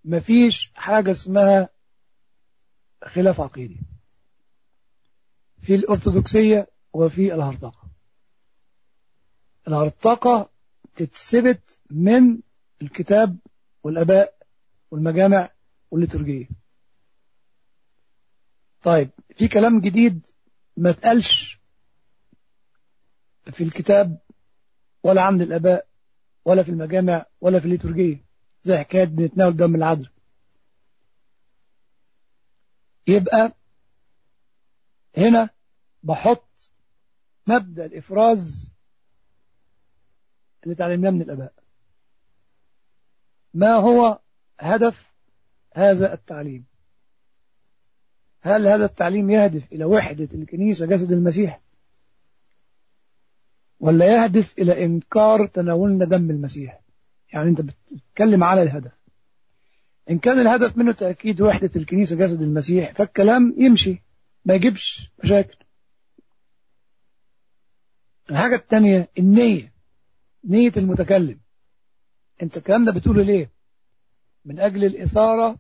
مفيش حاجة اسمها خلاف عقيدي في الأرثوذكسية وفي الهرطقة الهرطقة تتثبت من الكتاب والأباء والمجامع والليتورجية طيب في كلام جديد ما تقالش في الكتاب ولا عند الآباء ولا في المجامع ولا في الليتورجية زي حكاية بنتناول دم العذراء يبقى هنا بحط مبدأ الإفراز اللي تعلمناه من الآباء ما هو هدف هذا التعليم هل هذا التعليم يهدف إلى وحدة الكنيسة جسد المسيح ولا يهدف إلى إنكار تناولنا دم المسيح يعني أنت بتتكلم على الهدف إن كان الهدف منه تأكيد وحدة الكنيسة جسد المسيح فالكلام يمشي ما يجيبش مشاكل الحاجة الثانية النية نية المتكلم أنت الكلام ده بتقوله ليه من أجل الإثارة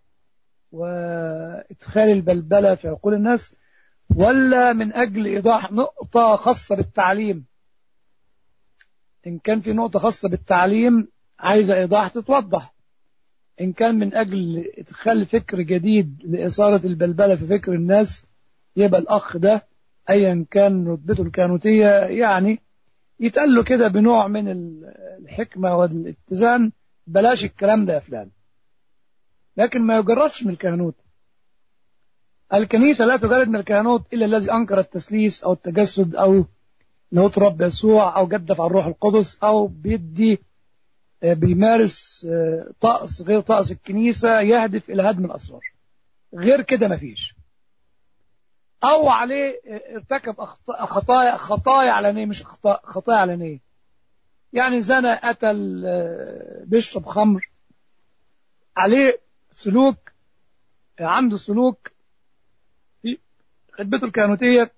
وإدخال البلبلة في عقول الناس ولا من أجل إيضاح نقطة خاصة بالتعليم إن كان في نقطة خاصة بالتعليم عايزة إيضاح تتوضح إن كان من أجل إدخال فكر جديد لإثارة البلبلة في فكر الناس يبقى الأخ ده أيا كان رتبته الكانوتية يعني يتقال له كده بنوع من الحكمة والاتزان بلاش الكلام ده يا فلان لكن ما يجردش من الكهنوت الكنيسة لا تجرد من الكهنوت إلا الذي أنكر التسليس أو التجسد أو لاهوت رب يسوع أو جدف على الروح القدس أو بيدي بيمارس طقس غير طقس الكنيسة يهدف إلى هدم الأسرار غير كده مفيش أو عليه ارتكب خطايا خطايا علنية مش خطايا علنية يعني زنى قتل بيشرب خمر عليه سلوك عنده سلوك في خدمته الكهنوتية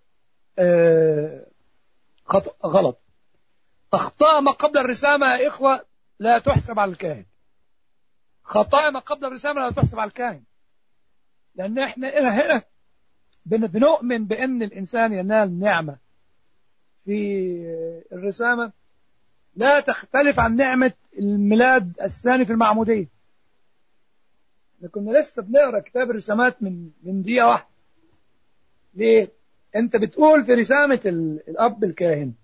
غلط أخطاء ما قبل الرسامة يا إخوة لا تحسب على الكاهن خطايا ما قبل الرسامة لا تحسب على الكاهن لأن إحنا هنا بنؤمن بأن الإنسان ينال نعمة في الرسامة لا تختلف عن نعمة الميلاد الثاني في المعمودية كنا لسه بنقرا كتاب الرسامات من من دقيقة واحدة ليه؟ أنت بتقول في رسامة الأب الكاهن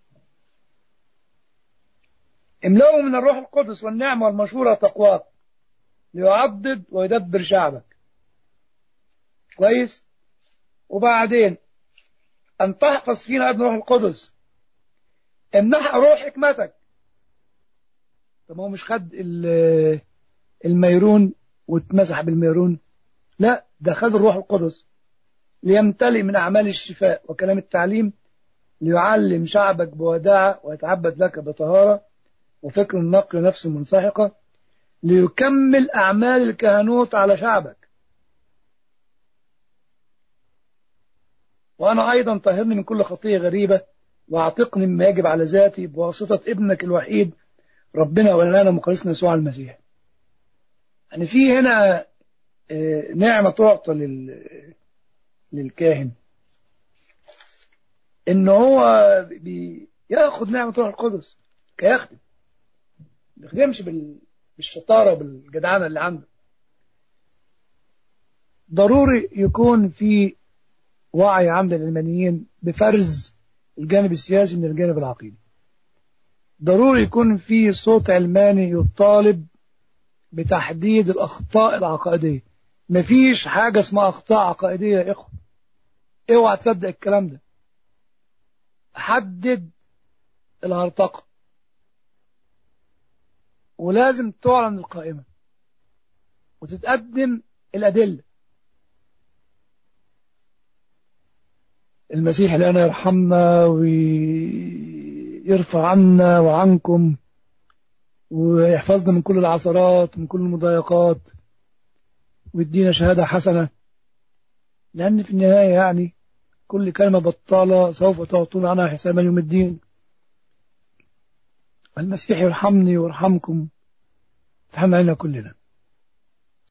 املأه من الروح القدس والنعمة والمشورة تقواك ليعضد ويدبر شعبك كويس وبعدين أن تحفظ فينا ابن روح القدس امنح روح حكمتك طب هو مش خد الميرون واتمسح بالميرون لا ده خد الروح القدس ليمتلئ من أعمال الشفاء وكلام التعليم ليعلم شعبك بوداعة ويتعبد لك بطهارة وفكر النقل نفس منسحقة ليكمل أعمال الكهنوت على شعبك وأنا أيضا طهرني من كل خطية غريبة واعتقني مما يجب على ذاتي بواسطة ابنك الوحيد ربنا ولنا مخلصنا يسوع المسيح يعني في هنا نعمة تعطى للكاهن ان هو بياخد نعمة روح القدس كيخدم ما بيخدمش بالشطارة وبالجدعنة اللي عنده ضروري يكون في وعي عند العلمانيين بفرز الجانب السياسي من الجانب العقيدي ضروري يكون في صوت علماني يطالب بتحديد الأخطاء العقائدية مفيش حاجة اسمها أخطاء عقائدية يا إخوة اوعى تصدق الكلام ده حدد الهرطقة ولازم تعلن القائمة وتتقدم الأدلة المسيح الآن يرحمنا ويرفع عنا وعنكم ويحفظنا من كل العثرات ومن كل المضايقات ويدينا شهادة حسنة لأن في النهاية يعني كل كلمة بطالة سوف تعطون عنها حسابا يوم الدين المسيح يرحمني ويرحمكم تحمل علينا كلنا